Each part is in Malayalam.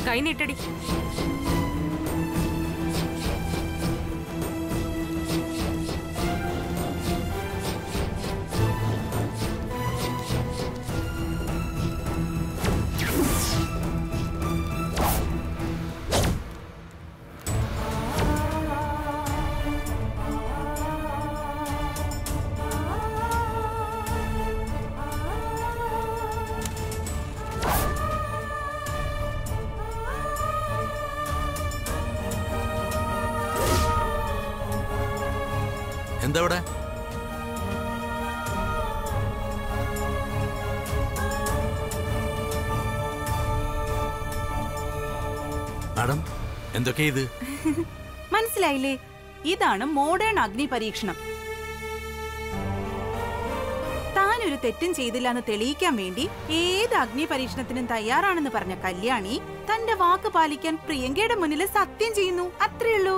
കൈ നീട്ടടി എന്താ ഇവിടെ മാഡം എന്തൊക്കെയാ ഇത് മനസ്സിലായില്ലേ ഇതാണ് മോഡേൺ അഗ്നി പരീക്ഷണം താനൊരു തെറ്റും ചെയ്തില്ല എന്ന് തെളിയിക്കാൻ വേണ്ടി ഏത് അഗ്നി പരീക്ഷണത്തിനും തയ്യാറാണെന്ന് പറഞ്ഞ കല്യാണി തന്റെ വാക്ക് പാലിക്കാൻ പ്രിയങ്കയുടെ മുന്നിൽ സത്യം ചെയ്യുന്നു അത്രയുള്ളൂ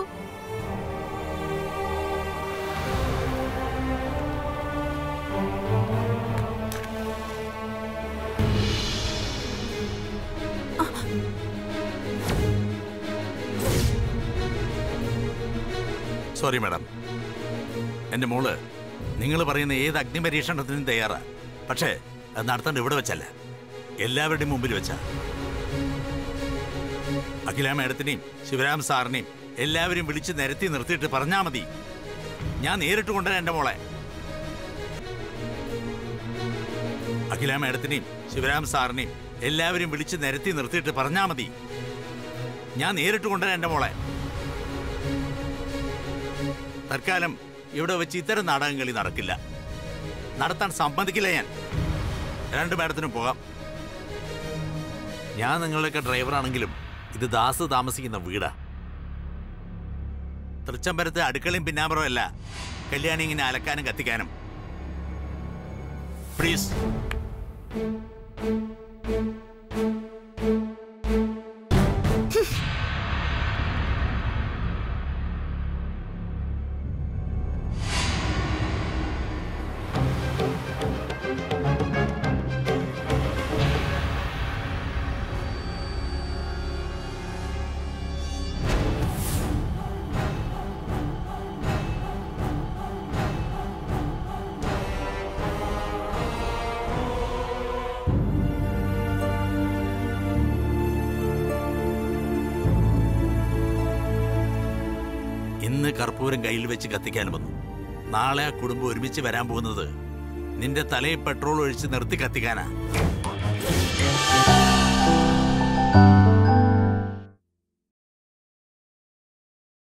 സോറി മാഡം എന്റെ മോള് നിങ്ങൾ പറയുന്ന ഏത് അഗ്നിപരീക്ഷണത്തിനും തയ്യാറാ പക്ഷേ അത് നടത്തേണ്ട ഇവിടെ വെച്ചല്ല എല്ലാവരുടെയും മുമ്പിൽ വെച്ചാ അഖില മാഡത്തിനെയും ശിവരാം സാറിനെയും എല്ലാവരും വിളിച്ച് നിരത്തി നിർത്തിയിട്ട് പറഞ്ഞാ മതി ഞാൻ നേരിട്ട് കൊണ്ടുവരാം എന്റെ മോളെ അഖില മാഡത്തിനെയും ശിവരാം സാറിനെയും എല്ലാവരും വിളിച്ച് നിരത്തി നിർത്തിയിട്ട് പറഞ്ഞാ മതി ഞാൻ നേരിട്ട് കൊണ്ടുവരാം എന്റെ മോളെ തൽക്കാലം ഇവിടെ വെച്ച് ഇത്തരം നാടകം കളി നടക്കില്ല നടത്താൻ സമ്മതിക്കില്ല ഞാൻ രണ്ട് മേഡത്തിനും പോകാം ഞാൻ നിങ്ങളുടെയൊക്കെ ഡ്രൈവറാണെങ്കിലും ഇത് ദാസ് താമസിക്കുന്ന വീടാ തൃച്ചംബരത്ത് അടുക്കളയും പിന്നാമ്പറവും അല്ല കല്യാണി ഇങ്ങനെ അലക്കാനും കത്തിക്കാനും പ്ലീസ് ഇന്ന് കർപ്പൂരം കയ്യിൽ വെച്ച് കത്തിക്കാൻ വന്നു നാളെ ആ കുടുംബം ഒരുമിച്ച് വരാൻ പോകുന്നത് നിന്റെ തലയിൽ പെട്രോൾ ഒഴിച്ച് നിർത്തി കത്തിക്കാനാ